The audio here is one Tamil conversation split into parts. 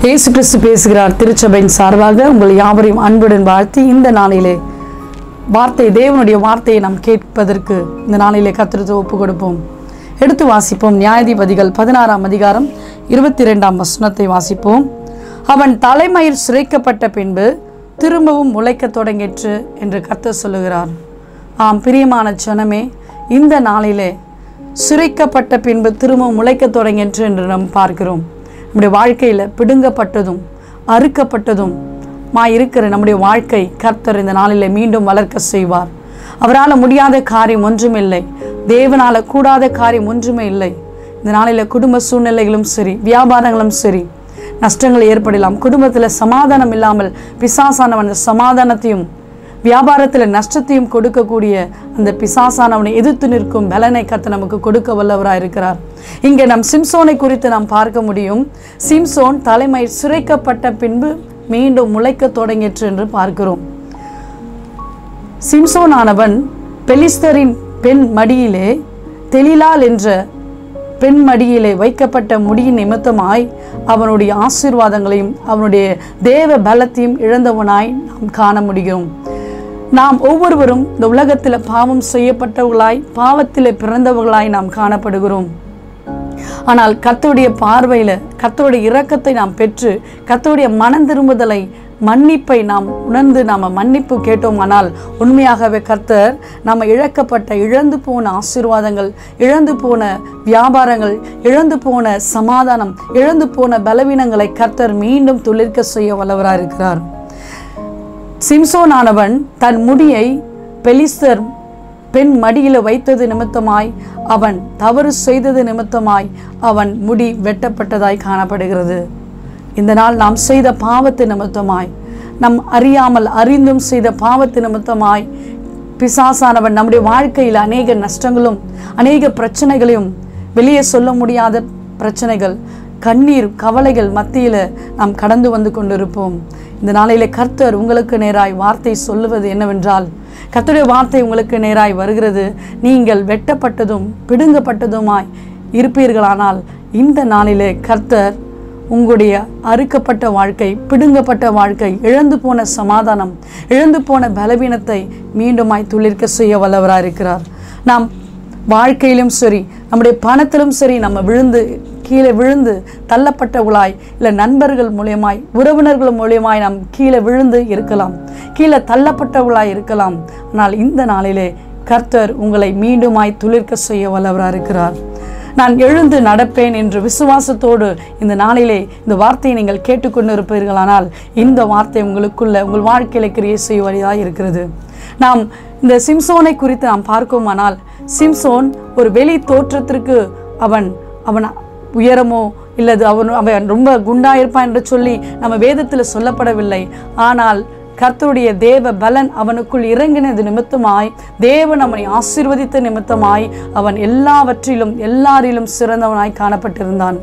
இயேசு கிறிஸ்து பேசுகிறார் திருச்சபையின் சார்பாக உங்கள் யாவரையும் அன்புடன் வாழ்த்தி இந்த நாளிலே வார்த்தை தேவனுடைய வார்த்தையை நாம் கேட்பதற்கு இந்த நாளிலே கத்திரத்தை ஒப்பு கொடுப்போம் எடுத்து வாசிப்போம் நியாயாதிபதிகள் பதினாறாம் அதிகாரம் இருபத்தி ரெண்டாம் வசனத்தை வாசிப்போம் அவன் தலைமயிர் சிரைக்கப்பட்ட பின்பு திரும்பவும் முளைக்கத் தொடங்கிற்று என்று கர்த்தர் சொல்லுகிறார் ஆம் பிரியமான ஜனமே இந்த நாளிலே சிரைக்கப்பட்ட பின்பு திரும்பவும் முளைக்கத் தொடங்கிற்று என்று நாம் பார்க்கிறோம் நம்முடைய வாழ்க்கையில் பிடுங்கப்பட்டதும் அறுக்கப்பட்டதும் மா இருக்கிற நம்முடைய வாழ்க்கை கர்த்தர் இந்த நாளிலே மீண்டும் வளர்க்க செய்வார் அவரால் முடியாத காரியம் ஒன்றுமில்லை தேவனால கூடாத காரியம் ஒன்றுமே இல்லை இந்த நாளில் குடும்ப சூழ்நிலைகளும் சரி வியாபாரங்களும் சரி நஷ்டங்கள் ஏற்படலாம் குடும்பத்தில் சமாதானம் இல்லாமல் பிசாசானவன் அந்த சமாதானத்தையும் வியாபாரத்தில் நஷ்டத்தையும் கொடுக்கக்கூடிய அந்த பிசாசானவனை எதிர்த்து நிற்கும் பலனை கத்து நமக்கு கொடுக்க வல்லவராக இருக்கிறார் இங்கே நம் சிம்சோனை குறித்து நாம் பார்க்க முடியும் சிம்சோன் தலைமை சிரைக்கப்பட்ட பின்பு மீண்டும் முளைக்க தொடங்கிற்று என்று பார்க்கிறோம் சிம்சோனானவன் பெலிஸ்தரின் பெண் மடியிலே தெளிலால் என்ற பெண் மடியிலே வைக்கப்பட்ட முடியின் நிமித்தமாய் அவனுடைய ஆசீர்வாதங்களையும் அவனுடைய தேவ பலத்தையும் இழந்தவனாய் நாம் காண முடியும் நாம் ஒவ்வொருவரும் இந்த உலகத்தில் பாவம் செய்யப்பட்டவர்களாய் பாவத்தில் பிறந்தவர்களாய் நாம் காணப்படுகிறோம் ஆனால் கர்த்தருடைய பார்வையில் கர்த்தருடைய இரக்கத்தை நாம் பெற்று கர்த்தருடைய மனம் திரும்புதலை மன்னிப்பை நாம் உணர்ந்து நாம் மன்னிப்பு கேட்டோமானால் உண்மையாகவே கர்த்தர் நம்ம இழக்கப்பட்ட இழந்து போன ஆசீர்வாதங்கள் இழந்து போன வியாபாரங்கள் இழந்து போன சமாதானம் இழந்து போன பலவீனங்களை கர்த்தர் மீண்டும் துளிர்க்க செய்ய வல்லவராக இருக்கிறார் சிம்சோனானவன் தன் முடியை பெலிஸ்தர் பெண் மடியில் வைத்தது நிமித்தமாய் அவன் தவறு செய்தது நிமித்தமாய் அவன் முடி வெட்டப்பட்டதாய் காணப்படுகிறது இந்த நாள் நாம் செய்த பாவத்து நிமித்தமாய் நம் அறியாமல் அறிந்தும் செய்த பாவத்து நிமித்தமாய் பிசாசானவன் நம்முடைய வாழ்க்கையில் அநேக நஷ்டங்களும் அநேக பிரச்சனைகளையும் வெளியே சொல்ல முடியாத பிரச்சனைகள் கண்ணீர் கவலைகள் மத்தியில் நாம் கடந்து வந்து கொண்டிருப்போம் இந்த நாளிலே கர்த்தர் உங்களுக்கு நேராய் வார்த்தை சொல்லுவது என்னவென்றால் கர்த்தருடைய வார்த்தை உங்களுக்கு நேராய் வருகிறது நீங்கள் வெட்டப்பட்டதும் பிடுங்கப்பட்டதுமாய் இருப்பீர்களானால் இந்த நாளிலே கர்த்தர் உங்களுடைய அறுக்கப்பட்ட வாழ்க்கை பிடுங்கப்பட்ட வாழ்க்கை இழந்து போன சமாதானம் இழந்து போன பலவீனத்தை மீண்டுமாய் துளிர்க்க செய்ய வல்லவராக இருக்கிறார் நாம் வாழ்க்கையிலும் சரி நம்முடைய பணத்திலும் சரி நம்ம விழுந்து கீழே விழுந்து தள்ளப்பட்டவர்களாய் இல்லை நண்பர்கள் மூலியமாய் உறவினர்கள் மூலியமாய் நாம் கீழே விழுந்து இருக்கலாம் கீழே தள்ளப்பட்டவர்களாய் இருக்கலாம் ஆனால் இந்த நாளிலே கர்த்தர் உங்களை மீண்டுமாய் துளிர்க்க செய்ய வல்லவராக இருக்கிறார் நான் எழுந்து நடப்பேன் என்று விசுவாசத்தோடு இந்த நாளிலே இந்த வார்த்தையை நீங்கள் கேட்டுக்கொண்டு இருப்பீர்களானால் இந்த வார்த்தை உங்களுக்குள்ள உங்கள் வாழ்க்கையில கிரியை செய்வதாக இருக்கிறது நாம் இந்த சிம்சோனை குறித்து நாம் பார்க்கோமானால் சிம்சோன் ஒரு வெளி தோற்றத்திற்கு அவன் அவன் உயரமோ இல்லது அவன் அவன் ரொம்ப குண்டா இருப்பான் என்று சொல்லி நம்ம வேதத்தில் சொல்லப்படவில்லை ஆனால் கர்த்தருடைய தேவ பலன் அவனுக்குள் இறங்கினது நிமித்தமாய் தேவன் அவனை ஆசீர்வதித்த நிமித்தமாய் அவன் எல்லாவற்றிலும் எல்லாரிலும் சிறந்தவனாய் காணப்பட்டிருந்தான்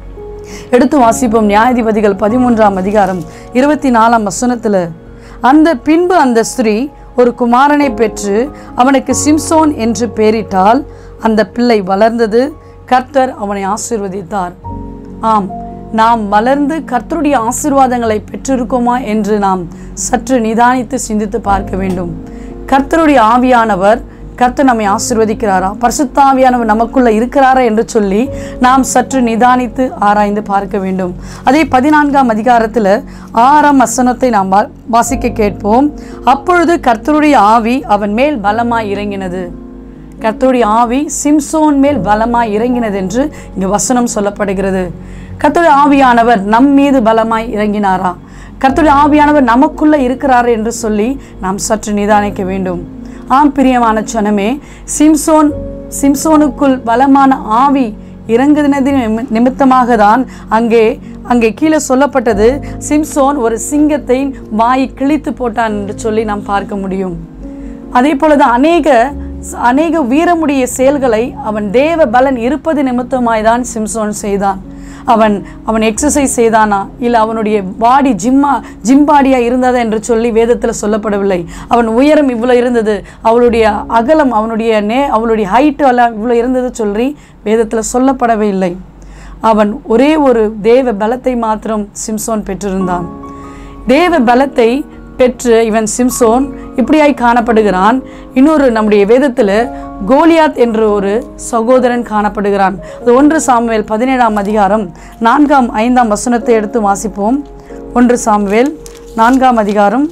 எடுத்து வாசிப்போம் நியாயாதிபதிகள் பதிமூன்றாம் அதிகாரம் இருபத்தி நாலாம் வசனத்தில் அந்த பின்பு அந்த ஸ்திரீ ஒரு குமாரனை பெற்று அவனுக்கு சிம்சோன் என்று பெயரிட்டால் அந்த பிள்ளை வளர்ந்தது கர்த்தர் அவனை ஆசீர்வதித்தார் ஆம் நாம் வளர்ந்து கர்த்தருடைய ஆசீர்வாதங்களை பெற்றிருக்கோமா என்று நாம் சற்று நிதானித்து சிந்தித்து பார்க்க வேண்டும் கர்த்தருடைய ஆவியானவர் கர்த்தர் நம்மை ஆசீர்வதிக்கிறாரா பரிசுத்த ஆவியானவர் நமக்குள்ள இருக்கிறாரா என்று சொல்லி நாம் சற்று நிதானித்து ஆராய்ந்து பார்க்க வேண்டும் அதே பதினான்காம் அதிகாரத்தில் ஆறாம் வசனத்தை நாம் வா- வாசிக்க கேட்போம் அப்பொழுது கர்த்தருடைய ஆவி அவன் மேல் பலமாய் இறங்கினது கர்த்தருடைய ஆவி சிம்சோன் மேல் பலமாய் இறங்கினது என்று இங்கு வசனம் சொல்லப்படுகிறது கர்த்தருடைய ஆவியானவர் நம் மீது பலமாய் இறங்கினாரா கர்த்தருடைய ஆவியானவர் நமக்குள்ள இருக்கிறாரா என்று சொல்லி நாம் சற்று நிதானிக்க வேண்டும் ஆம் பிரியமான சனமே சிம்சோன் சிம்சோனுக்குள் பலமான ஆவி இறங்குதினது நிமி- நிமித்தமாக தான் அங்கே அங்கே கீழே சொல்லப்பட்டது சிம்சோன் ஒரு சிங்கத்தை வாய் கிழித்து போட்டான் என்று சொல்லி நாம் பார்க்க முடியும் அதே போலதான் அநேக அநேக வீரமுடைய செயல்களை அவன் தேவ பலன் இருப்பது நிமித்தமாய் தான் சிம்சோன் செய்தான் அவன் அவன் எக்ஸசைஸ் செய்தானா இல்லை அவனுடைய பாடி ஜிம்மா ஜிம் பாடியா இருந்ததா என்று சொல்லி வேதத்தில் சொல்லப்படவில்லை அவன் உயரம் இவ்வளோ இருந்தது அவளுடைய அகலம் அவனுடைய நே அவளுடைய ஹைட்டு எல்லாம் இவ்வளோ இருந்தது சொல்லி வேதத்தில் சொல்லப்படவே இல்லை அவன் ஒரே ஒரு தேவ பலத்தை மாத்திரம் சிம்சோன் பெற்றிருந்தான் தேவ பலத்தை பெற்று இவன் சிம்சோன் இப்படியாய் காணப்படுகிறான் இன்னொரு நம்முடைய வேதத்தில் கோலியாத் என்ற ஒரு சகோதரன் காணப்படுகிறான் அது ஒன்று சாமுவேல் பதினேழாம் அதிகாரம் நான்காம் ஐந்தாம் வசனத்தை எடுத்து வாசிப்போம் ஒன்று சாமுவேல் நான்காம் அதிகாரம்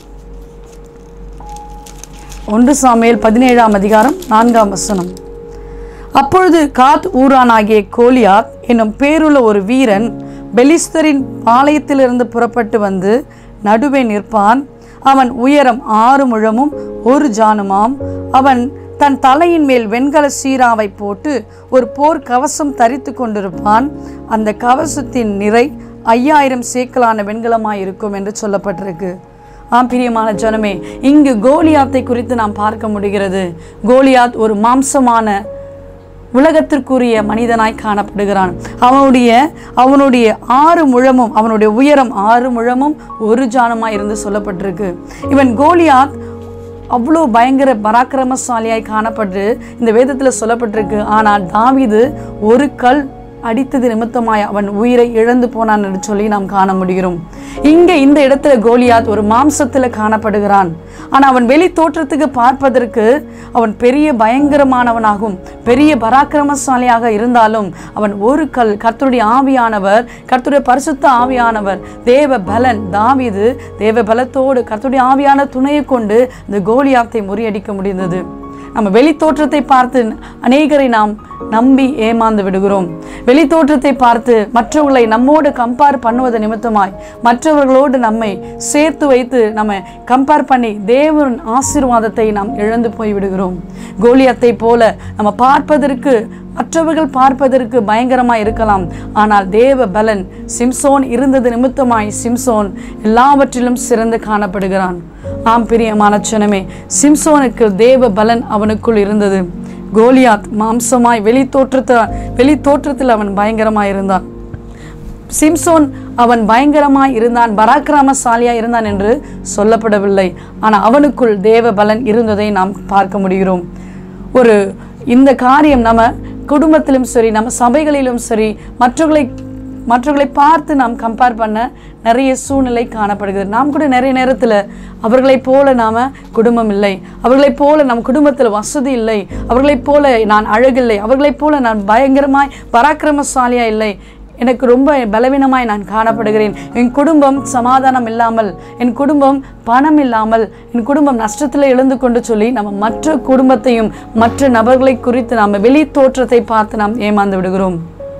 ஒன்று சாமுவேல் பதினேழாம் அதிகாரம் நான்காம் வசனம் அப்பொழுது காத் ஊரானாகிய கோலியாத் என்னும் பேருள்ள ஒரு வீரன் பெலிஸ்தரின் பாளையத்திலிருந்து புறப்பட்டு வந்து நடுவே நிற்பான் அவன் உயரம் ஆறு முழமும் ஒரு ஜானுமாம் அவன் தன் தலையின் மேல் வெண்கல சீராவை போட்டு ஒரு போர் கவசம் தரித்து கொண்டிருப்பான் அந்த கவசத்தின் நிறை ஐயாயிரம் சேக்கலான வெண்கலமாய் இருக்கும் என்று சொல்லப்பட்டிருக்கு ஆம் பிரியமான ஜனமே இங்கு கோலியாத்தை குறித்து நாம் பார்க்க முடிகிறது கோலியாத் ஒரு மாம்சமான உலகத்திற்குரிய மனிதனாய் காணப்படுகிறான் அவனுடைய அவனுடைய ஆறு முழமும் அவனுடைய உயரம் ஆறு முழமும் ஒரு ஜானமாய் இருந்து சொல்லப்பட்டிருக்கு இவன் கோலியாத் அவ்வளோ பயங்கர பராக்கிரமசாலியாய் காணப்பட்டு இந்த வேதத்தில் சொல்லப்பட்டிருக்கு ஆனால் தாவீது ஒரு கல் அடித்தது நிமித்தமாய் அவன் உயிரை இழந்து போனான் என்று சொல்லி நாம் காண முடிகிறோம் இங்கே இந்த இடத்துல கோலியாத் ஒரு மாம்சத்தில் காணப்படுகிறான் ஆனால் அவன் வெளி தோற்றத்துக்கு பார்ப்பதற்கு அவன் பெரிய பயங்கரமானவனாகும் பெரிய பராக்கிரமசாலியாக இருந்தாலும் அவன் ஒரு கல் கர்த்தருடைய ஆவியானவர் கர்த்தருடைய பரிசுத்த ஆவியானவர் தேவ பலன் தாவீது தேவ பலத்தோடு கர்த்தருடைய ஆவியான துணையை கொண்டு இந்த கோலியாத்தை முறியடிக்க முடிந்தது நம்ம வெளி தோற்றத்தை பார்த்து அநேகரை நாம் நம்பி ஏமாந்து விடுகிறோம் வெளி தோற்றத்தை பார்த்து மற்றவர்களை நம்மோடு கம்பேர் பண்ணுவது நிமித்தமாய் மற்றவர்களோடு நம்மை சேர்த்து வைத்து நம்ம கம்பேர் பண்ணி தேவன் ஆசீர்வாதத்தை நாம் இழந்து போய் விடுகிறோம் கோலியத்தை போல நம்ம பார்ப்பதற்கு மற்றவர்கள் பார்ப்பதற்கு பயங்கரமாய் இருக்கலாம் ஆனால் தேவ பலன் சிம்சோன் இருந்தது நிமித்தமாய் சிம்சோன் எல்லாவற்றிலும் சிறந்து காணப்படுகிறான் ஆம் பிரியமான சனமே சிம்சோனுக்கு தேவ பலன் அவனுக்குள் இருந்தது கோலியாத் மாம்சமாய் வெளி தோற்றத்தை வெளி தோற்றத்தில் அவன் பயங்கரமாய் இருந்தான் சிம்சோன் அவன் பயங்கரமாய் இருந்தான் பராக்கிரமசாலியாய் இருந்தான் என்று சொல்லப்படவில்லை ஆனால் அவனுக்குள் தேவ பலன் இருந்ததை நாம் பார்க்க முடிகிறோம் ஒரு இந்த காரியம் நம்ம குடும்பத்திலும் சரி நம்ம சபைகளிலும் சரி மற்றவர்களை மற்றவர்களை பார்த்து நாம் கம்பேர் பண்ண நிறைய சூழ்நிலை காணப்படுகிறது நாம் கூட நிறைய நேரத்தில் அவர்களைப் போல நாம் குடும்பம் இல்லை அவர்களைப் போல நம் குடும்பத்தில் வசதி இல்லை அவர்களைப் போல நான் அழகில்லை அவர்களைப் போல நான் பயங்கரமாய் பராக்கிரமசாலியா இல்லை எனக்கு ரொம்ப பலவீனமாய் நான் காணப்படுகிறேன் என் குடும்பம் சமாதானம் இல்லாமல் என் குடும்பம் பணம் இல்லாமல் என் குடும்பம் நஷ்டத்தில் எழுந்து கொண்டு சொல்லி நம்ம மற்ற குடும்பத்தையும் மற்ற நபர்களை குறித்து நாம் வெளி தோற்றத்தை பார்த்து நாம் ஏமாந்து விடுகிறோம்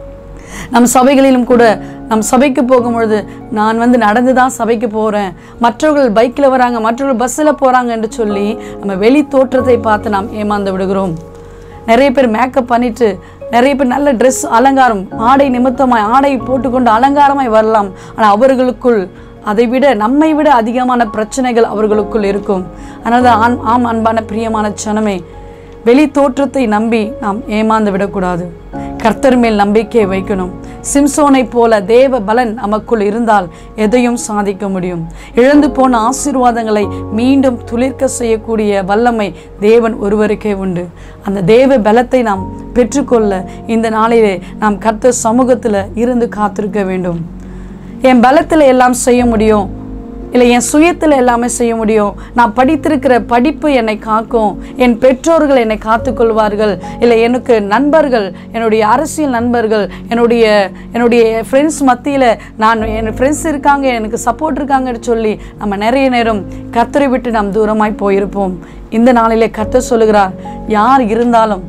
நம் சபைகளிலும் கூட நம் சபைக்கு போகும்பொழுது நான் வந்து நடந்து தான் சபைக்கு போகிறேன் மற்றவர்கள் பைக்கில் வராங்க மற்றவர்கள் பஸ்ஸில் போகிறாங்க என்று சொல்லி நம்ம வெளி தோற்றத்தை பார்த்து நாம் ஏமாந்து விடுகிறோம் நிறைய பேர் மேக்கப் பண்ணிட்டு நிறைய பேர் நல்ல ட்ரெஸ் அலங்காரம் ஆடை நிமித்தமாய் ஆடை போட்டுக்கொண்டு அலங்காரமாய் வரலாம் ஆனால் அவர்களுக்குள் அதை விட நம்மை விட அதிகமான பிரச்சனைகள் அவர்களுக்குள் இருக்கும் அதனால தான் ஆண் ஆம் அன்பான பிரியமான சனமே வெளி தோற்றத்தை நம்பி நாம் ஏமாந்து விடக்கூடாது கர்த்தர் மேல் நம்பிக்கை வைக்கணும் சிம்சோனைப் போல தேவ பலன் நமக்குள் இருந்தால் எதையும் சாதிக்க முடியும் இழந்து போன ஆசீர்வாதங்களை மீண்டும் துளிர்க்க செய்யக்கூடிய வல்லமை தேவன் ஒருவருக்கே உண்டு அந்த தேவ பலத்தை நாம் பெற்றுக்கொள்ள இந்த நாளிலே நாம் கர்த்தர் சமூகத்தில் இருந்து காத்திருக்க வேண்டும் என் பலத்தில் எல்லாம் செய்ய முடியும் இல்லை என் சுயத்தில் எல்லாமே செய்ய முடியும் நான் படித்திருக்கிற படிப்பு என்னை காக்கும் என் பெற்றோர்கள் என்னை காத்துக்கொள்வார்கள் இல்லை எனக்கு நண்பர்கள் என்னுடைய அரசியல் நண்பர்கள் என்னுடைய என்னுடைய ஃப்ரெண்ட்ஸ் மத்தியில் நான் என் ஃப்ரெண்ட்ஸ் இருக்காங்க எனக்கு சப்போர்ட் இருக்காங்கன்னு சொல்லி நம்ம நிறைய நேரம் கர்த்தரை விட்டு நாம் தூரமாய் போயிருப்போம் இந்த நாளிலே கர்த்தர் சொல்லுகிறார் யார் இருந்தாலும்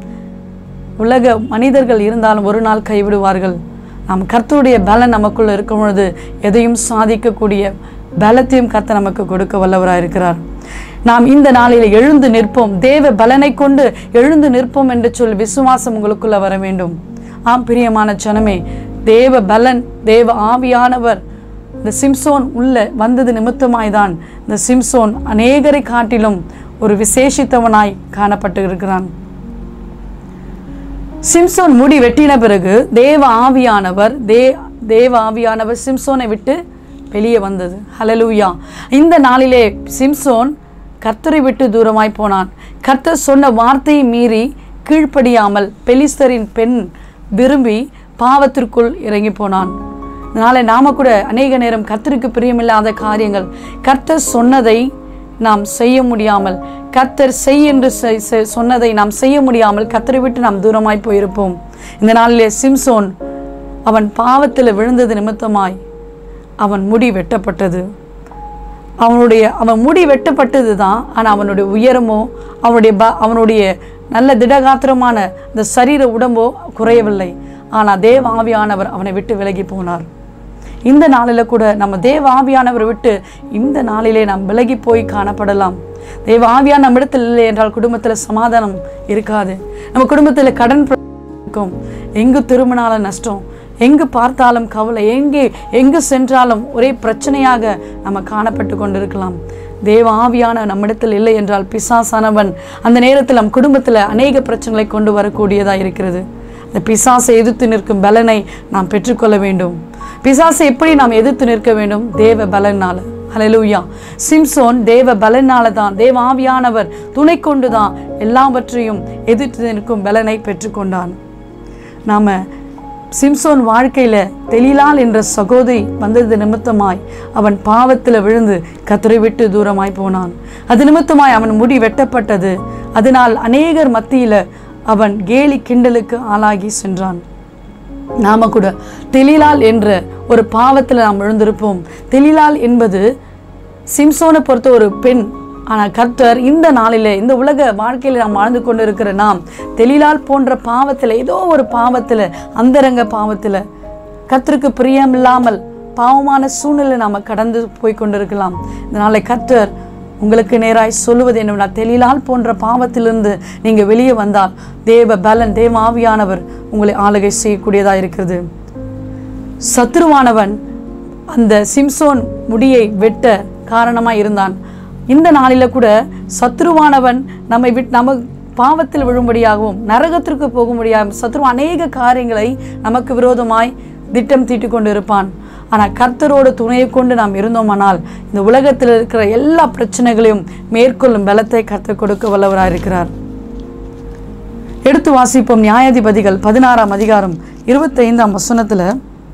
உலக மனிதர்கள் இருந்தாலும் ஒரு நாள் கைவிடுவார்கள் நாம் கர்த்தருடைய பலன் நமக்குள்ள இருக்கும் பொழுது எதையும் சாதிக்கக்கூடிய பலத்தையும் கர்த்தர் நமக்கு கொடுக்க வல்லவராக இருக்கிறார் நாம் இந்த நாளில் எழுந்து நிற்போம் தேவ பலனை கொண்டு எழுந்து நிற்போம் என்று சொல்லி விசுவாசம் உங்களுக்குள்ள வர வேண்டும் ஆம் பிரியமான ஜனமே தேவ பலன் தேவ ஆவியானவர் இந்த சிம்சோன் உள்ள வந்தது நிமித்தமாய்தான் இந்த சிம்சோன் அநேகரை காட்டிலும் ஒரு விசேஷித்தவனாய் காணப்பட்டு இருக்கிறான் சிம்சோன் முடி வெட்டின பிறகு தேவ ஆவியானவர் தே தேவ ஆவியானவர் சிம்சோனை விட்டு வெளியே வந்தது ஹலலூயா இந்த நாளிலே சிம்சோன் கர்த்தரை விட்டு தூரமாய் போனான் கர்த்தர் சொன்ன வார்த்தையை மீறி கீழ்ப்படியாமல் பெலிஸ்தரின் பெண் விரும்பி பாவத்திற்குள் இறங்கி போனான் அதனால நாம கூட அநேக நேரம் கர்த்தருக்கு பிரியமில்லாத காரியங்கள் கர்த்தர் சொன்னதை நாம் செய்ய முடியாமல் கர்த்தர் செய் என்று செ- செ- சொன்னதை நாம் செய்ய முடியாமல் கர்த்தரை விட்டு நாம் தூரமாய் போயிருப்போம் இந்த நாளிலே சிம்சோன் அவன் பாவத்தில் விழுந்தது நிமித்தமாய் அவன் முடி வெட்டப்பட்டது அவனுடைய அவன் முடி வெட்டப்பட்டது தான் ஆனால் அவனுடைய உயரமோ அவனுடைய ப அவனுடைய நல்ல திடகாத்திரமான இந்த சரீர உடம்போ குறையவில்லை ஆனால் தேவ ஆவியானவர் அவனை விட்டு விலகி போனார் இந்த நாளில் கூட நம்ம தேவ ஆவியானவரை விட்டு இந்த நாளிலே நாம் விலகி போய் காணப்படலாம் தேவ ஆவியான நம்ம இடத்தில் இல்லை என்றால் குடும்பத்தில் சமாதானம் இருக்காது நம்ம குடும்பத்தில் கடன் பிர- இருக்கும் எங்கு திரும்பினாலும் நஷ்டம் எங்கு பார்த்தாலும் கவலை எங்கே எங்கு சென்றாலும் ஒரே பிரச்சனையாக நம்ம காணப்பட்டு கொண்டிருக்கலாம் தேவ ஆவியான நம்மிடத்தில் இல்லை என்றால் பிசாசானவன் அந்த நேரத்தில் நம் குடும்பத்தில் அநேக பிரச்சனைகளை கொண்டு வரக்கூடியதாக இருக்கிறது அந்த பிசாசை எதிர்த்து நிற்கும் பலனை நாம் பெற்றுக்கொள்ள வேண்டும் பிசாசை எப்படி நாம் எதிர்த்து நிற்க வேண்டும் தேவ பலனால ஹalleluya சிம்சோன் தேவ பலனால தான் தேவ ஆவியானவர் துணை கொண்டு தான் எல்லாவற்றையும் எதிர்த்து நிற்கும் பலனை பெற்றுக்கொண்டான் நாம சிம்சோன் வாழ்க்கையில தெளிலால் என்ற சகோதரி வந்தது நிமித்தமாய் அவன் பாவத்தில் விழுந்து கத்தரை விட்டு தூரமாய் போனான் அது நிமித்தமாய் அவன் முடி வெட்டப்பட்டது அதனால் அநேகர் மத்தியில அவன் கேலி கிண்டலுக்கு ஆளாகி சென்றான் நாம கூட தெளிலால் என்ற ஒரு பாவத்தில் நாம் விழுந்திருப்போம் தெளிலால் என்பது சிம்சோனை பொறுத்த ஒரு பெண் ஆனால் கர்த்தர் இந்த நாளிலே இந்த உலக வாழ்க்கையில் நாம் வாழ்ந்து கொண்டு இருக்கிற நாம் தெளிலால் போன்ற பாவத்தில் ஏதோ ஒரு பாவத்தில் அந்தரங்க பாவத்தில் கர்த்தருக்கு பிரியமில்லாமல் பாவமான சூழ்நிலை நாம் கடந்து போய் கொண்டிருக்கலாம் இதனால கர்த்தர் உங்களுக்கு நேராய் சொல்லுவது என்னவென்னா தெளிலால் போன்ற பாவத்திலிருந்து நீங்கள் வெளியே வந்தால் தேவ பலன் தேவ ஆவியானவர் உங்களை ஆளுகை செய்யக்கூடியதாக இருக்கிறது சத்ருவானவன் அந்த சிம்சோன் முடியை வெட்ட காரணமாக இருந்தான் இந்த நாளில கூட சத்ருவானவன் நம்மை விட் நம்ம பாவத்தில் விழும்படியாகவும் நரகத்திற்கு போகும்படியாகவும் சத்ரு அநேக காரியங்களை நமக்கு விரோதமாய் திட்டம் தீட்டிக் கொண்டு இருப்பான் ஆனால் கர்த்தரோட துணையை கொண்டு நாம் இருந்தோமானால் இந்த உலகத்தில் இருக்கிற எல்லா பிரச்சனைகளையும் மேற்கொள்ளும் பலத்தை கர்த்தர் கொடுக்க வல்லவராக இருக்கிறார் எடுத்து வாசிப்போம் நியாயாதிபதிகள் பதினாறாம் அதிகாரம் இருபத்தைந்தாம் வசனத்துல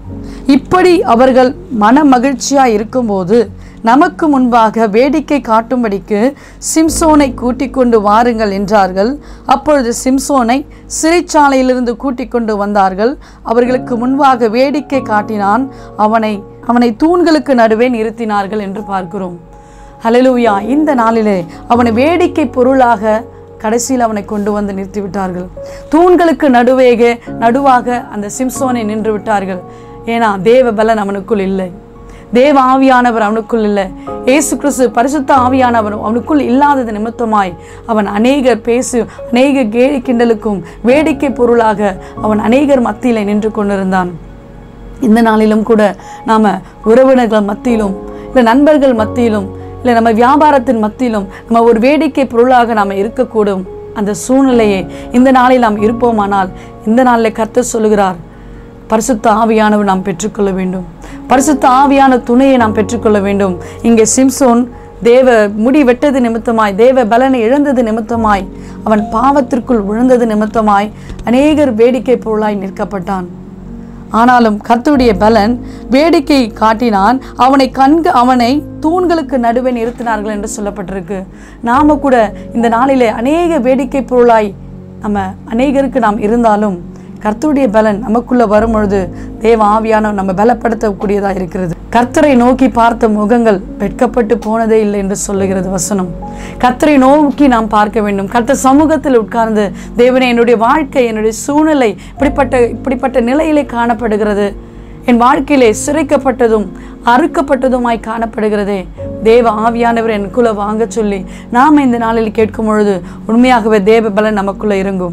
இப்படி அவர்கள் மன மகிழ்ச்சியா இருக்கும்போது நமக்கு முன்பாக வேடிக்கை காட்டும்படிக்கு சிம்சோனை கூட்டிக் கொண்டு வாருங்கள் என்றார்கள் அப்பொழுது சிம்சோனை சிறைச்சாலையிலிருந்து கூட்டிக் கொண்டு வந்தார்கள் அவர்களுக்கு முன்பாக வேடிக்கை காட்டினான் அவனை அவனை தூண்களுக்கு நடுவே நிறுத்தினார்கள் என்று பார்க்கிறோம் ஹalleluya இந்த நாளிலே அவனை வேடிக்கை பொருளாக கடைசியில் அவனை கொண்டு வந்து நிறுத்தி விட்டார்கள் தூண்களுக்கு நடுவேக நடுவாக அந்த சிம்சோனை நின்று விட்டார்கள் ஏன்னா தேவ பலன் அவனுக்குள் இல்லை தேவ ஆவியானவர் அவனுக்குள் இல்லை இயேசு கிறிஸ்து பரிசுத்த ஆவியானவர் அவனுக்குள் இல்லாதது நிமித்தமாய் அவன் அநேகர் பேசு அநேக கேலி கிண்டலுக்கும் வேடிக்கை பொருளாக அவன் அநேகர் மத்தியிலே நின்று கொண்டிருந்தான் இந்த நாளிலும் கூட நாம் உறவினர்கள் மத்தியிலும் இல்லை நண்பர்கள் மத்தியிலும் இல்லை நம்ம வியாபாரத்தின் மத்தியிலும் நம்ம ஒரு வேடிக்கை பொருளாக நாம் இருக்கக்கூடும் அந்த சூழ்நிலையை இந்த நாளில் நாம் இருப்போமானால் இந்த நாளில் கர்த்தர் சொல்லுகிறார் பரிசுத்த ஆவியானவர் நாம் பெற்றுக்கொள்ள வேண்டும் பரிசுத்த ஆவியான துணையை நாம் பெற்றுக்கொள்ள வேண்டும் இங்கே சிம்சோன் தேவ முடி வெட்டது நிமித்தமாய் தேவ பலனை இழந்தது நிமித்தமாய் அவன் பாவத்திற்குள் விழுந்தது நிமித்தமாய் அநேகர் வேடிக்கை பொருளாய் நிற்கப்பட்டான் ஆனாலும் கர்த்தருடைய பலன் வேடிக்கை காட்டினான் அவனை கண்கு அவனை தூண்களுக்கு நடுவே நிறுத்தினார்கள் என்று சொல்லப்பட்டிருக்கு நாம கூட இந்த நாளிலே அநேக வேடிக்கை பொருளாய் நம்ம அநேகருக்கு நாம் இருந்தாலும் கர்த்தருடைய பலன் நமக்குள்ள வரும் பொழுது தேவ ஆவியான நம்ம பலப்படுத்தக்கூடியதாக இருக்கிறது கர்த்தரை நோக்கி பார்த்த முகங்கள் வெட்கப்பட்டு போனதே இல்லை என்று சொல்லுகிறது வசனம் கர்த்தரை நோக்கி நாம் பார்க்க வேண்டும் கர்த்தர் சமூகத்தில் உட்கார்ந்து தேவனே என்னுடைய வாழ்க்கை என்னுடைய சூழ்நிலை இப்படிப்பட்ட இப்படிப்பட்ட நிலையிலே காணப்படுகிறது என் வாழ்க்கையிலே சிறைக்கப்பட்டதும் அறுக்கப்பட்டதுமாய் காணப்படுகிறதே தேவ ஆவியானவர் எனக்குள்ள வாங்க சொல்லி நாம் இந்த நாளில் கேட்கும் பொழுது உண்மையாகவே தேவ பலன் நமக்குள்ள இறங்கும்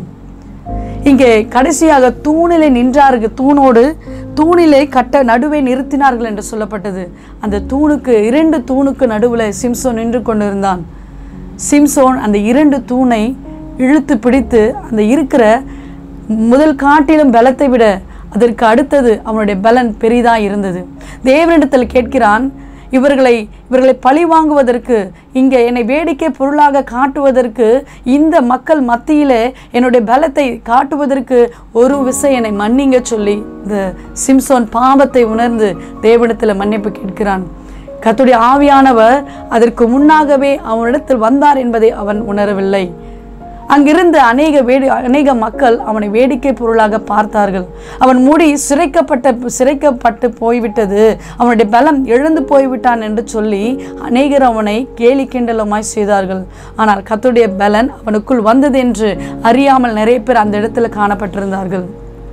இங்கே கடைசியாக தூணிலே நின்றார்கள் தூணோடு தூணிலே கட்ட நடுவே நிறுத்தினார்கள் என்று சொல்லப்பட்டது அந்த தூணுக்கு இரண்டு தூணுக்கு நடுவில் சிம்சோன் நின்று கொண்டிருந்தான் சிம்சோன் அந்த இரண்டு தூணை இழுத்து பிடித்து அந்த இருக்கிற முதல் காட்டிலும் பலத்தை விட அதற்கு அடுத்தது அவனுடைய பலன் பெரிதாக இருந்தது தேவனிடத்தில் கேட்கிறான் இவர்களை இவர்களை பழி வாங்குவதற்கு இங்கே என்னை வேடிக்கை பொருளாக காட்டுவதற்கு இந்த மக்கள் மத்தியிலே என்னுடைய பலத்தை காட்டுவதற்கு ஒரு விசை என்னை மன்னிங்க சொல்லி இந்த சிம்சோன் பாவத்தை உணர்ந்து தேவனிடத்தில் மன்னிப்பு கேட்கிறான் கர்த்தருடைய ஆவியானவர் அதற்கு முன்னாகவே அவனிடத்தில் வந்தார் என்பதை அவன் உணரவில்லை அங்கிருந்த அநேக வேடி அநேக மக்கள் அவனை வேடிக்கை பொருளாக பார்த்தார்கள் அவன் முடி சிரைக்கப்பட்ட சிரைக்கப்பட்டு போய்விட்டது அவனுடைய பலம் எழுந்து போய்விட்டான் என்று சொல்லி அநேகர் அவனை கேலி கிண்டலுமாய் செய்தார்கள் ஆனால் கர்த்தருடைய பலன் அவனுக்குள் வந்தது என்று அறியாமல் நிறைய பேர் அந்த இடத்துல காணப்பட்டிருந்தார்கள்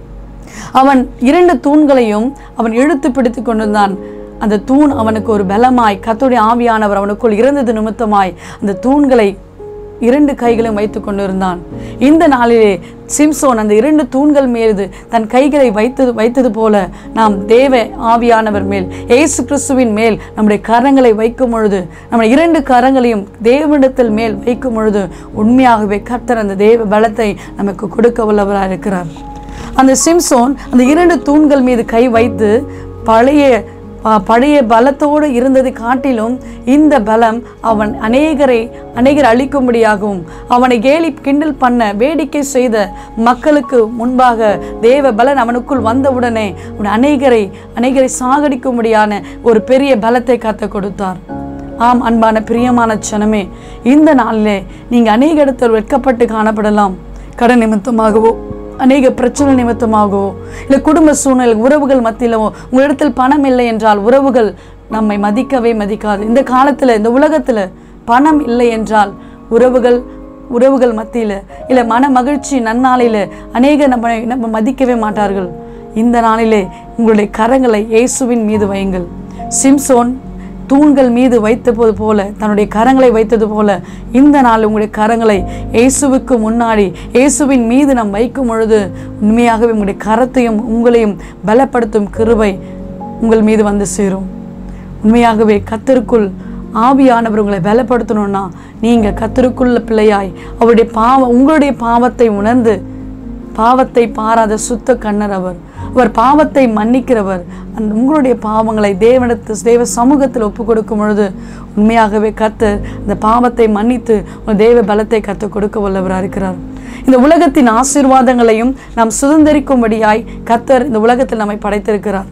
அவன் இரண்டு தூண்களையும் அவன் இழுத்து பிடித்து கொண்டிருந்தான் அந்த தூண் அவனுக்கு ஒரு பலமாய் கர்த்தருடைய ஆவியானவர் அவனுக்குள் இருந்தது நிமித்தமாய் அந்த தூண்களை இரண்டு கைகளையும் வைத்துக் கொண்டிருந்தான் இந்த நாளிலே சிம்சோன் அந்த இரண்டு தூண்கள் மீது தன் கைகளை வைத்தது வைத்தது போல நாம் தேவ ஆவியானவர் மேல் இயேசு கிறிஸ்துவின் மேல் நம்முடைய கரங்களை வைக்கும் பொழுது நம்ம இரண்டு கரங்களையும் தேவனிடத்தில் மேல் வைக்கும் பொழுது உண்மையாகவே கர்த்தர் அந்த தேவ பலத்தை நமக்கு கொடுக்க வல்லவராக இருக்கிறார் அந்த சிம்சோன் அந்த இரண்டு தூண்கள் மீது கை வைத்து பழைய ப- பழைய பலத்தோடு இருந்ததை காட்டிலும் இந்த பலம் அவன் அநேகரை அநேகர் அழிக்கும்படியாகவும் அவனை கேலி கிண்டல் பண்ண வேடிக்கை செய்த மக்களுக்கு முன்பாக தேவ பலன் அவனுக்குள் வந்தவுடனே அவன் அநேகரை அநேகரை சாகடிக்கும்படியான ஒரு பெரிய பலத்தை கத்த கொடுத்தார் ஆம் அன்பான பிரியமான சனமே இந்த நாளிலே நீங்க அநேக இடத்தில் வெட்கப்பட்டு காணப்படலாம் கடன் நிமித்தமாகவோ அநேக பிரச்சனை நிமித்தமாகவோ இல்லை குடும்ப சூழ்நிலை உறவுகள் மத்தியிலவோ உங்களிடத்தில் பணம் இல்லை என்றால் உறவுகள் நம்மை மதிக்கவே மதிக்காது இந்த காலத்தில் இந்த உலகத்தில் பணம் இல்லை என்றால் உறவுகள் உறவுகள் மத்தியில் இல்லை மன மகிழ்ச்சி நன்னாளில் அநேக நம்ம நம்ம மதிக்கவே மாட்டார்கள் இந்த நாளிலே உங்களுடைய கரங்களை இயேசுவின் மீது வையுங்கள் சிம்சோன் தூண்கள் மீது வைத்தது போல தன்னுடைய கரங்களை வைத்தது போல இந்த நாள் உங்களுடைய கரங்களை இயேசுவுக்கு முன்னாடி இயேசுவின் மீது நாம் வைக்கும் பொழுது உண்மையாகவே உங்களுடைய கரத்தையும் உங்களையும் பலப்படுத்தும் கிருபை உங்கள் மீது வந்து சேரும் உண்மையாகவே கத்தருக்குள் ஆவியானவர் உங்களை பலப்படுத்தணும்னா நீங்கள் கத்தருக்குள்ள பிள்ளையாய் அவருடைய பாவம் உங்களுடைய பாவத்தை உணர்ந்து பாவத்தை பாராத சுத்த கண்ணர் அவர் அவர் பாவத்தை மன்னிக்கிறவர் அந்த உங்களுடைய பாவங்களை தேவனிடத்து தேவ சமூகத்தில் ஒப்பு கொடுக்கும் பொழுது உண்மையாகவே கத்தர் இந்த பாவத்தை மன்னித்து உங்கள் தேவ பலத்தை கற்றுக் கொடுக்க வல்லவராக இருக்கிறார் இந்த உலகத்தின் ஆசீர்வாதங்களையும் நாம் சுதந்திரிக்கும்படியாய் கத்தர் இந்த உலகத்தில் நம்மை படைத்திருக்கிறார்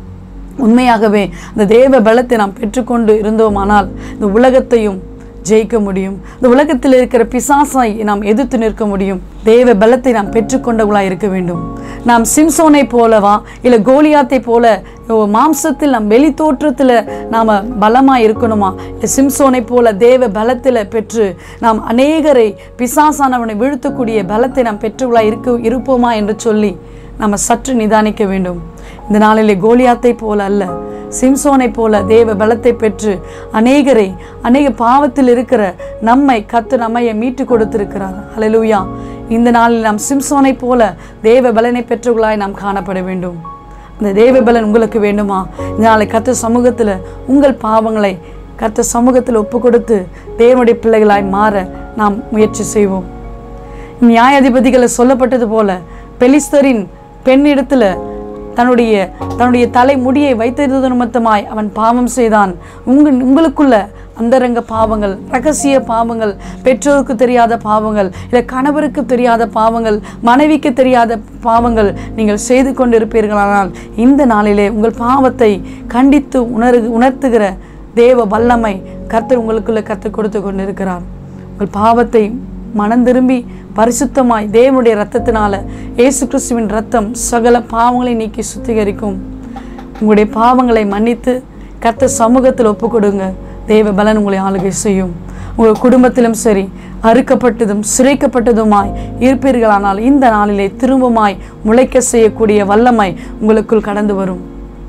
உண்மையாகவே இந்த தேவ பலத்தை நாம் பெற்றுக்கொண்டு இருந்தோமானால் இந்த உலகத்தையும் ஜெயிக்க முடியும் இந்த உலகத்தில் இருக்கிற பிசாசை நாம் எதிர்த்து நிற்க முடியும் தேவ பலத்தை நாம் பெற்றுக்கொண்டவர்களாக இருக்க வேண்டும் நாம் சிம்சோனை போலவா இல்லை கோலியாத்தை போல ஓ, மாம்சத்தில் நாம் வெளி தோற்றத்தில் நாம் பலமாக இருக்கணுமா இல்லை சிம்சோனை போல தேவ பலத்தில் பெற்று நாம் அநேகரை பிசாசானவனை வீழ்த்தக்கூடிய பலத்தை நாம் பெற்றுள்ளா இருக்க இருப்போமா என்று சொல்லி நம்ம சற்று நிதானிக்க வேண்டும் இந்த நாளிலே கோலியாத்தை போல அல்ல சிம்சோனை போல தேவ பலத்தை பெற்று அநேகரை அநேக பாவத்தில் இருக்கிற நம்மை கத்து நம்மையை மீட்டு கொடுத்திருக்கிறார் ஹalleluya இந்த நாளில் நாம் சிம்சோனை போல தேவ பலனை பெற்றவர்களாய் நாம் காணப்பட வேண்டும் அந்த தேவ பலன் உங்களுக்கு வேண்டுமா இந்த நாளை கத்த சமூகத்தில் உங்கள் பாவங்களை கத்த சமூகத்தில் ஒப்பு கொடுத்து தேவனுடைய பிள்ளைகளாய் மாற நாம் முயற்சி செய்வோம் நியாயாதிபதிகளை சொல்லப்பட்டது போல பெலிஸ்தரின் பெண்ணிடத்துல தன்னுடைய தன்னுடைய தலை முடியை வைத்திருந்த நிமித்தமாய் அவன் பாவம் செய்தான் உங்க உங்களுக்குள்ள அந்தரங்க பாவங்கள் ரகசிய பாவங்கள் பெற்றோருக்கு தெரியாத பாவங்கள் இல்லை கணவருக்கு தெரியாத பாவங்கள் மனைவிக்கு தெரியாத பாவங்கள் நீங்கள் செய்து கொண்டிருப்பீர்களானால் இந்த நாளிலே உங்கள் பாவத்தை கண்டித்து உணரு உணர்த்துகிற தேவ வல்லமை கர்த்தர் உங்களுக்குள்ள கற்றுக் கொடுத்து கொண்டிருக்கிறார் உங்கள் பாவத்தை மனம் திரும்பி பரிசுத்தமாய் தேவனுடைய ரத்தத்தினால இயேசு கிறிஸ்துவின் ரத்தம் சகல பாவங்களை நீக்கி சுத்திகரிக்கும் உங்களுடைய பாவங்களை மன்னித்து கர்த்தர் சமூகத்தில் ஒப்பு கொடுங்க தேவ பலன் உங்களை ஆளுகை செய்யும் உங்கள் குடும்பத்திலும் சரி அறுக்கப்பட்டதும் சிறைக்கப்பட்டதுமாய் இருப்பீர்களானால் இந்த நாளிலே திரும்பமாய் முளைக்க செய்யக்கூடிய வல்லமை உங்களுக்குள் கடந்து வரும்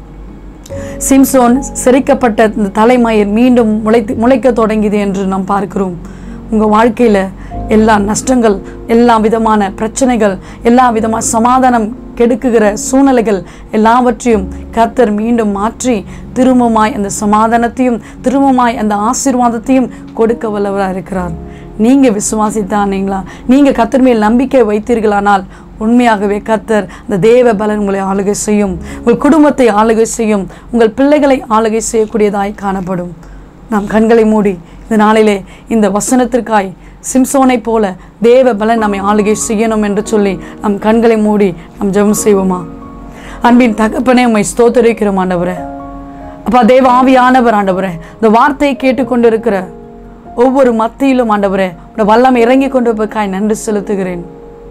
சிம்சோன் சிறைக்கப்பட்ட இந்த தலைமயிர் மீண்டும் முளைத்து முளைக்க தொடங்கியது என்று நாம் பார்க்கிறோம் உங்கள் வாழ்க்கையில் எல்லா நஷ்டங்கள் எல்லா விதமான பிரச்சனைகள் எல்லா விதமான சமாதானம் கெடுக்குகிற சூழ்நிலைகள் எல்லாவற்றையும் கர்த்தர் மீண்டும் மாற்றி திரும்பமாய் அந்த சமாதானத்தையும் திரும்பமாய் அந்த ஆசீர்வாதத்தையும் கொடுக்க வல்லவராக இருக்கிறார் நீங்கள் விசுவாசித்தானீங்களா நீங்கள் கர்த்தர் மேல் நம்பிக்கை வைத்தீர்களானால் உண்மையாகவே கர்த்தர் அந்த தேவ பலன் உங்களை ஆளுகை செய்யும் உங்கள் குடும்பத்தை ஆளுகை செய்யும் உங்கள் பிள்ளைகளை ஆளுகை செய்யக்கூடியதாய் காணப்படும் நாம் கண்களை மூடி இந்த நாளிலே இந்த வசனத்திற்காய் சிம்சோனை போல தேவ பலன் நம்மை ஆளுகை செய்யணும் என்று சொல்லி நம் கண்களை மூடி நாம் ஜெபம் செய்வோமா அன்பின் தகப்பனே உம்மை ஸ்தோத்தரிக்கிறோம் ஆண்டவரே அப்பா தேவ ஆவியானவர் ஆண்டவரே இந்த வார்த்தையை கேட்டுக்கொண்டிருக்கிற ஒவ்வொரு மத்தியிலும் ஆண்டவரே உடைய வல்லம் இறங்கி கொண்டு போய்க்காய் நன்றி செலுத்துகிறேன்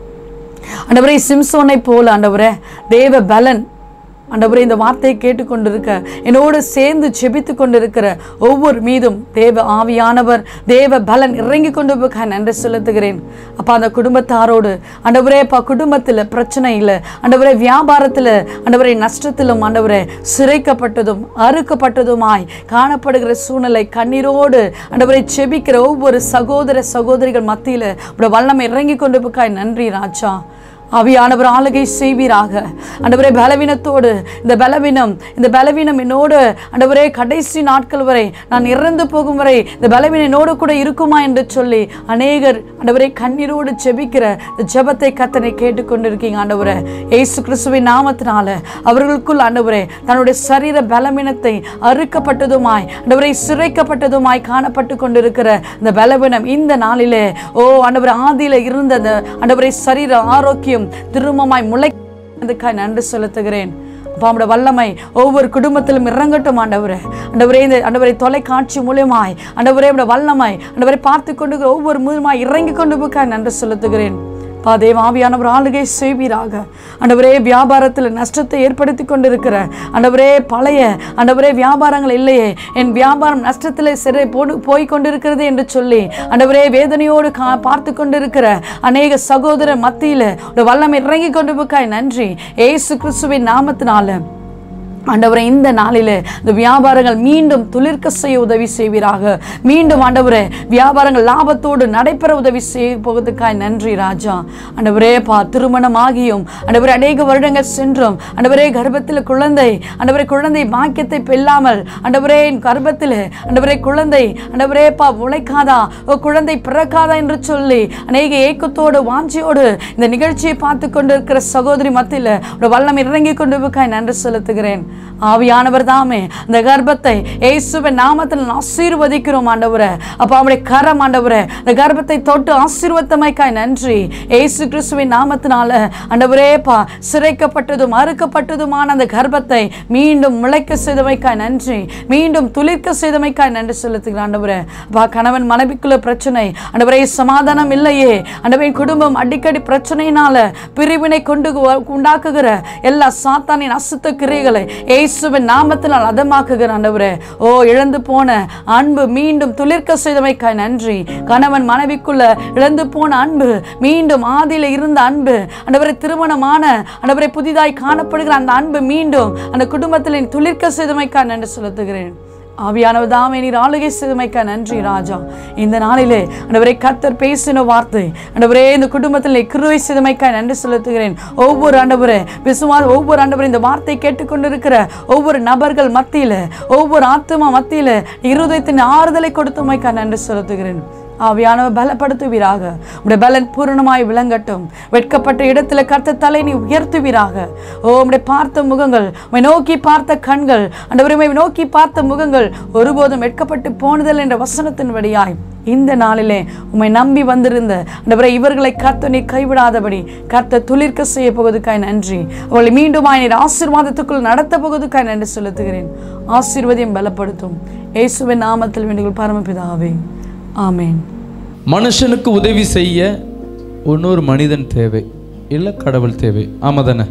ஆண்டவரே சிம்சோனை போல ஆண்டவரே தேவ பலன் ஆண்டவரே இந்த வார்த்தையை கேட்டுக்கொண்டிருக்க என்னோடு சேர்ந்து ஜெபித்து கொண்டிருக்கிற ஒவ்வொரு மீதும் தேவ ஆவியானவர் தேவ பலன் இறங்கி கொண்டு போக நன்றி செலுத்துகிறேன் அப்பா அந்த குடும்பத்தாரோடு ஆண்டவரே அப்பா குடும்பத்தில் பிரச்சனை இல்லை ஆண்டவரே வியாபாரத்தில் ஆண்டவரே நஷ்டத்திலும் ஆண்டவரே சிறைக்கப்பட்டதும் அறுக்கப்பட்டதுமாய் காணப்படுகிற சூழ்நிலை கண்ணீரோடு ஆண்டவரை செபிக்கிற ஒவ்வொரு சகோதர சகோதரிகள் மத்தியில் உடைய வல்லமை இறங்கி கொண்டு போக்காய் நன்றி ராஜா ஆவியானவர் ஆளுகை செய்வீராக ஆண்டவரே பலவீனத்தோடு இந்த பலவீனம் இந்த பலவீனம் என்னோடு ஆண்டவரே கடைசி நாட்கள் வரை நான் இறந்து போகும் வரை இந்த பலவீனம் என்னோடு கூட இருக்குமா என்று சொல்லி அநேகர் ஆண்டவரே கண்ணீரோடு ஜெபிக்கிற இந்த ஜெபத்தை கத்தனை கேட்டுக்கொண்டிருக்கீங்க ஆண்டவரே ஏசு கிறிஸ்துவின் நாமத்தினால அவர்களுக்குள் ஆண்டவரே தன்னுடைய சரீர பலவீனத்தை அறுக்கப்பட்டதுமாய் ஆண்டவரை சிறைக்கப்பட்டதுமாய் காணப்பட்டு கொண்டிருக்கிற இந்த பலவீனம் இந்த நாளிலே ஓ ஆண்டவர் ஆதியில இருந்த அந்த ஆண்டவரை சரீர ஆரோக்கியம் திரும்பமாய் முளை அதுக்காக நன்றி செலுத்துகிறேன் அப்பா உம்முடைய வல்லமை ஒவ்வொரு குடும்பத்திலும் இறங்கட்டும் ஆண்டவரே ஆண்டவரே இந்த ஆண்டவரை தொலைக்காட்சி மூலியமாய் ஆண்டவரே உடைய வல்லமை ஆண்டவரை பார்த்து கொண்டு ஒவ்வொரு மூலமாய் இறங்கி கொண்டு போக்க நன்றி செலுத்துகிறேன் பா தேவாவியானவர் ஆளுகை செய்வீராக ஆண்டவரே வியாபாரத்தில் நஷ்டத்தை ஏற்படுத்தி கொண்டிருக்கிற ஆண்டவரே பழைய ஆண்டவரே வியாபாரங்கள் இல்லையே என் வியாபாரம் நஷ்டத்தில் சிறை போடு போய் கொண்டிருக்கிறது என்று சொல்லி ஆண்டவரே வேதனையோடு கா பார்த்து கொண்டிருக்கிற அநேக சகோதர மத்தியில் ஒரு வல்லமை இறங்கி கொண்டு போக்காய் நன்றி ஏசு கிறிஸ்துவின் நாமத்தினால ஆண்டவரே இந்த நாளிலே இந்த வியாபாரங்கள் மீண்டும் துளிர்க்க செய்ய உதவி செய்வீராக மீண்டும் ஆண்டவரே வியாபாரங்கள் லாபத்தோடு நடைபெற உதவி செய்ய போவதுக்காய் நன்றி ராஜா ஆண்டவரே பா திருமணம் ஆகியும் ஆண்டவரே அநேக வருடங்கள் சென்றும் ஆண்டவரே கர்ப்பத்தில் குழந்தை ஆண்டவரே குழந்தை பாக்கியத்தை பெல்லாமல் ஆண்டவரே என் கர்ப்பத்தில் ஆண்டவரே குழந்தை ஆண்டவரே பா உழைக்காதா ஓ குழந்தை பிறக்காதா என்று சொல்லி அநேக ஏக்கத்தோடு வாஞ்சியோடு இந்த நிகழ்ச்சியை பார்த்து கொண்டிருக்கிற சகோதரி மத்தியில் ஒரு வல்லம் இறங்கி கொண்டு போய் நன்றி செலுத்துகிறேன் ஆவியானவர் தாமே அந்த கர்ப்பத்தை இயேசுவின் நாமத்தில் நான் ஆசீர்வதிக்கிறோம் ஆண்டவரே அப்போ அவருடைய கரம் ஆண்டவரே அந்த கர்ப்பத்தை தொட்டு ஆசீர்வத்தமைக்காய் நன்றி இயேசு கிறிஸ்துவின் நாமத்தினால ஆண்டவரே பா சிறைக்கப்பட்டதும் அறுக்கப்பட்டதுமான அந்த கர்ப்பத்தை மீண்டும் முளைக்க செய்தமைக்காய் நன்றி மீண்டும் துளிர்க்க செய்தமைக்காய் நன்றி செலுத்துகிறேன் ஆண்டவரே அப்பா கணவன் மனைவிக்குள்ள பிரச்சனை ஆண்டவரே சமாதானம் இல்லையே ஆண்டவரின் குடும்பம் அடிக்கடி பிரச்சனையினால பிரிவினை கொண்டு வ- உண்டாக்குகிற எல்லா சாத்தானின் அசுத்த கிரைகளை இயேசுவின் நாமத்தில் நான் அதமாக்குகிறேன் ஆண்டவரே ஓ இழந்து போன அன்பு மீண்டும் துளிர்க்க செய்தமைக்காய் நன்றி கணவன் மனைவிக்குள்ள இழந்து போன அன்பு மீண்டும் ஆதியில இருந்த அன்பு ஆண்டவரை திருமணமான ஆண்டவரை புதிதாய் காணப்படுகிற அந்த அன்பு மீண்டும் அந்த குடும்பத்தில் துளிர்க்க செய்தமைக்காய் நன்றி செலுத்துகிறேன் ஆவியானவர் தாமே நீர் ஆளுகை செய்தமைக்க நன்றி ராஜா இந்த நாளிலே ஆண்டவரே கர்த்தர் பேசின வார்த்தை ஆண்டவரே இந்த குடும்பத்தில் கிருவை செய்தமைக்க நன்றி செலுத்துகிறேன் ஒவ்வொரு ஆண்டவரே விசுவா ஒவ்வொரு ஆண்டவரே இந்த வார்த்தை கேட்டுக்கொண்டிருக்கிற ஒவ்வொரு நபர்கள் மத்தியில ஒவ்வொரு ஆத்மா மத்தியில இருதயத்தின் ஆறுதலை கொடுத்தமைக்க நன்றி செலுத்துகிறேன் ஆவியானவர் பலப்படுத்துவீராக உடைய பலன் பூரணமாய் விளங்கட்டும் வெட்கப்பட்ட இடத்துல கர்த்த தலை நீ உயர்த்துவீராக ஓ உம்முடைய பார்த்த முகங்கள் உம்மை நோக்கி பார்த்த கண்கள் ஆண்டவரே உம்மை நோக்கி பார்த்த முகங்கள் ஒருபோதும் வெட்கப்பட்டு போனதில்லை என்ற வசனத்தின் வழியாய் இந்த நாளிலே உம்மை நம்பி வந்திருந்த ஆண்டவரே இவர்களை கர்த்த நீ கைவிடாதபடி கர்த்த துளிர்க்க செய்ய போவதுக்காய் நன்றி அவளை மீண்டுமாய் நீர் ஆசீர்வாதத்துக்குள் நடத்த போவதுக்காய் நன்றி செலுத்துகிறேன் ஆசீர்வதியம் பலப்படுத்தும் இயேசுவின் நாமத்தில் வேண்டுகள் பரமபிதாவே ஆமென் மனுஷனுக்கு உதவி செய்ய இன்னொரு மனிதன் தேவை இல்லை கடவுள் தேவை ஆமாம் தானே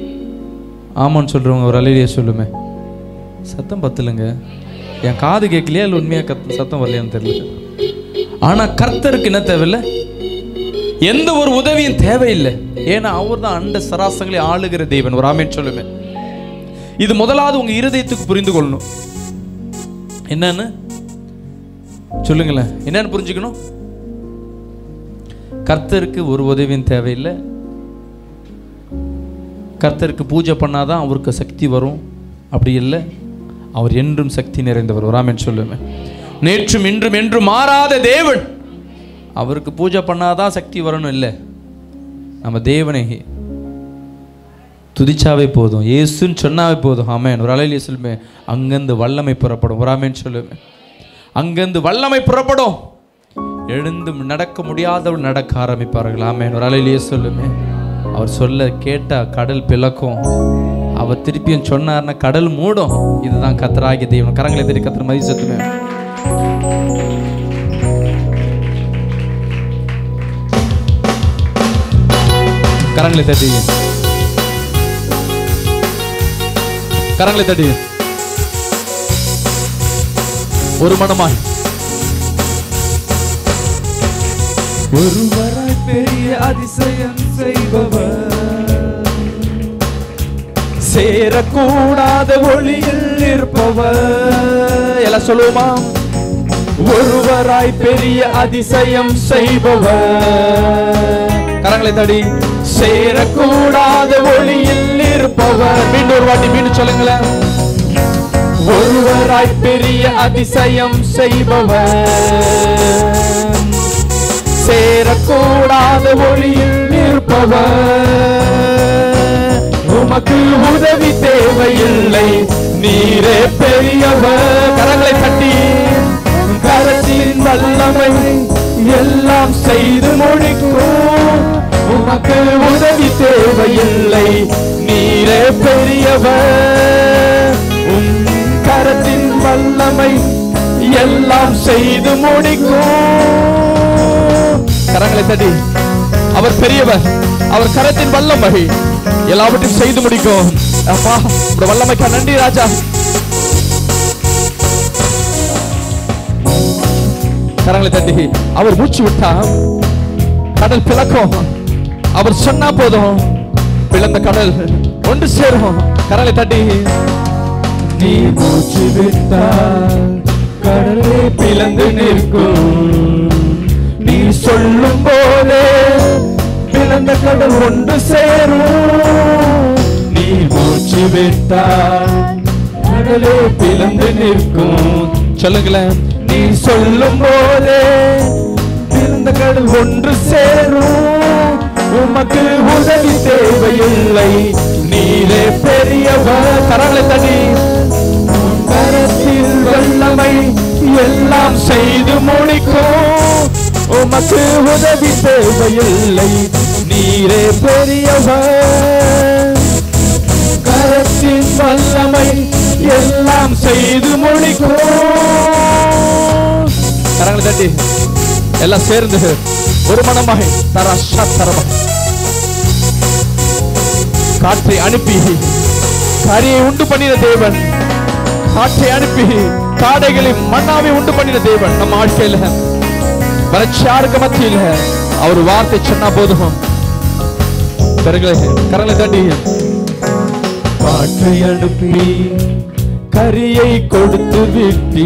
ஆமான்னு சொல்கிறவங்க ஒரு அலையிலேயே சொல்லுமே சத்தம் பத்தலைங்க என் காது கேட்கலையா இல்லை உண்மையாக கத் சத்தம் வரலையான்னு தெரியல ஆனால் கர்த்தருக்கு என்ன தேவையில்லை எந்த ஒரு உதவியும் தேவையில்லை ஏன்னா அவர் தான் அண்ட சராசங்களை ஆளுகிற தேவன் ஒரு ஆமேன் சொல்லுமே இது முதலாவது உங்க இருதயத்துக்கு புரிந்து கொள்ளணும் என்னன்னு சொல்லுங்களேன் என்னன்னு புரிஞ்சுக்கணும் கர்த்தருக்கு ஒரு உதவியும் தேவையில்லை கர்த்தருக்கு பூஜை பண்ணாதான் அவருக்கு சக்தி வரும் அப்படி இல்லை அவர் என்றும் சக்தி நிறைந்தவர் வராமன் சொல்லுவேன் நேற்றும் இன்றும் என்றும் மாறாத தேவன் அவருக்கு பூஜை பண்ணாதான் சக்தி வரணும் இல்லை நம்ம தேவனை துதிச்சாவே போதும் இயேசுன்னு சொன்னாவே போதும் ஆமென் ஒரு அலையிலே சொல்லுமே அங்கேருந்து வல்லமை புறப்படும் ஒரு ஆமென் சொல்லுமே அங்கேருந்து வல்லமை புறப்படும் எழுந்து நடக்க முடியாதவள் நடக்க ஆரம்பிப்பார்கள் ஆமென் ஒரு அலையிலேயே சொல்லுமே அவர் சொல்ல கேட்டா கடல் பிளக்கும் அவர் திருப்பியும் சொன்னார்னா கடல் மூடும் இதுதான் கத்தராகி தெய்வம் கரங்களை தெரி கத்திர மதி சத்துமே கரங்களை தட்டி கரங்களை தட்டி ஒரு மனமாய் ஒருவராய் பெரிய அதிசயம் செய்பவர் சேரக்கூடாத ஒளியில் இருப்பவர் எல்லாம் சொல்லுவோமா ஒருவராய் பெரிய அதிசயம் செய்பவர் கரங்களை தடி சேரக்கூடாத ஒளியில் இருப்பவர் மீண்டும் ஒரு வாட்டி மீண்டும் சொல்லுங்களேன் ஒருவராய் பெரிய அதிசயம் செய்பவர் சேரக்கூடாத ஒளியில் இருப்பவர் உமக்கு உதவி தேவையில்லை நீரே பெரியவர் கரங்களை தட்டி கரத்தின் வல்லமை எல்லாம் செய்து முடிக்கும் உமக்கு உதவி தேவையில்லை நீரே பெரியவர் உம் கரத்தின் வல்லமை எல்லாம் செய்து முடிக்கும் கரங்களை தட்டி அவர் பெரியவர் அவர் கரத்தின் வல்லமை எல்லாவற்றையும் செய்து முடிக்கும் அப்பா உங்க வல்லமைக்கா நன்றி ராஜா கரங்களை தட்டி அவர் மூச்சு விட்டா கடல் பிளக்கும் அவர் சொன்னா போதும் பிளந்த கடல் ஒன்று சேரும் கரங்களை தட்டி நீ மூச்சு விட்டால் கடலே பிளந்து நிற்கும் நீ சொல்லும் போதே பிளந்த கடல் ஒன்று சேரும் நீ மூச்சு விட்டால் கடலே பிளந்து நிற்கும் சொல்லுங்களேன் நீ சொல்லும் போதே பிறந்த கடல் ஒன்று சேரும் உமக்கு உதவி தேவையில்லை நீரே பெரியவர் கரங்களை தடி உம் கரத்தில் வல்லமை எல்லாம் செய்து முடிக்கும் உமக்கு உதவி தேவையில்லை நீரே பெரியவர் கரத்தின் வல்லமை எல்லாம் செய்து முடிக்கும் கரங்களை தட்டி எல்லாம் சேர்ந்து ஒரு மனமாய் தரஷா தரமா காற்றை அனுப்பி கரியை உண்டு பண்ணின தேவன் காற்றை அனுப்பி காடைகளை மண்ணாவை உண்டு பண்ணின தேவன் நம்ம வாழ்க்கையில வறட்சியாருக்கு மத்தியில அவர் வார்த்தை சொன்னா போதும் கரங்களை கரங்களை தட்டி காற்றை அனுப்பி கரியை கொடுத்து விட்டி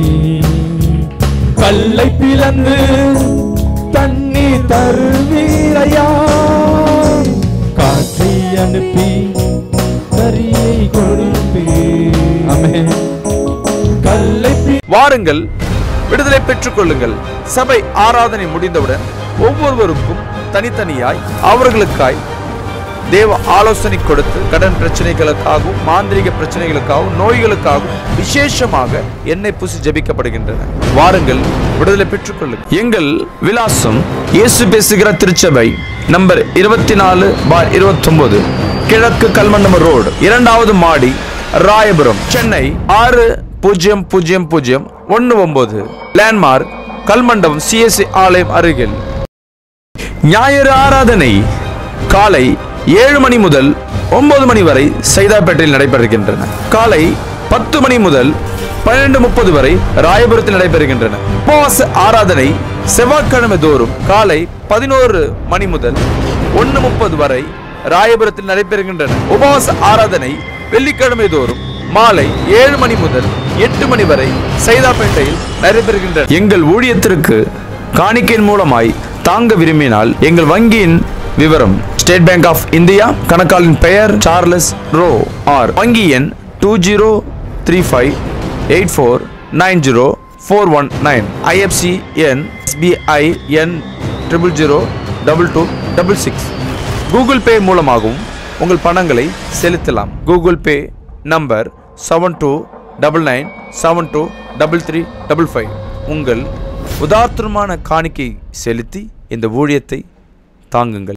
கல்லை பிளந்து தண்ணி தருவீரையா காற்றை அனுப்பி கரியை கொடுப்பே அமே கல்லை பி- வாருங்கள் விடுதலை பெற்றுக் கொள்ளுங்கள் சபை ஆராதனை முடிந்தவுடன் ஒவ்வொருவருக்கும் தனித்தனியாய் அவர்களுக்காய் தேவ ஆலோசனை கொடுத்து கடன் பிரச்சனைகளுக்காகவும் மாந்திரிக பிரச்சனைகளுக்காகவும் நோய்களுக்காகவும் விசேஷமாக எண்ணெய் பூசி ஜெபிக்கப்படுகின்றன வாருங்கள் விடுதலை பெற்றுக் கொள்ளுங்கள் எங்கள் விலாசம் இயேசு பேசுகிற திருச்சபை நம்பர் இருபத்தி நாலு பார் இருபத்தொன்பது கிழக்கு கல்மண்டம ரோடு இரண்டாவது மாடி ராயபுரம் சென்னை ஆறு பூஜ்ஜியம் பூஜ்ஜியம் பூஜ்ஜியம் ஒன்று ஒன்பது லேண்ட்மார்க் கல்மண்டபம் சிஎஸ்சி ஆலயம் அருகில் ஞாயிறு ஆராதனை காலை ஏழு மணி முதல் ஒன்பது மணி வரை சைதாப்பேட்டையில் நடைபெறுகின்றன காலை பத்து மணி முதல் பன்னிரண்டு முப்பது வரை ராயபுரத்தில் நடைபெறுகின்றன உபவாச ஆராதனை செவ்வாய்க்கிழமை தோறும் காலை பதினோரு மணி முதல் ஒன்று முப்பது வரை ராயபுரத்தில் நடைபெறுகின்றன உபவாச ஆராதனை வெள்ளிக்கிழமை தோறும் மாலை ஏழு மணி முதல் எட்டு மணி வரை சைதாப்பேட்டையில் நடைபெறுகின்றன எங்கள் ஊழியத்திற்கு காணிக்கையின் மூலமாய் தாங்க விரும்பினால் எங்கள் வங்கியின் விவரம் ஸ்டேட் பேங்க் ஆஃப் இந்தியா கணக்காளின் பெயர் சார்லஸ் ரோ ஆர் வங்கி எண் two zero three five eight four nine zero four one nine IFSC எண் எஸ்பிஐ எண் triple zero double two double six Google Pay மூலமாகவும் உங்கள் பணங்களை செலுத்தலாம் Google Pay number seven two double nine seven two double three double five உங்கள் உதார்த்தமான காணிக்கை செலுத்தி இந்த ஊழியத்தை தாங்குங்கள்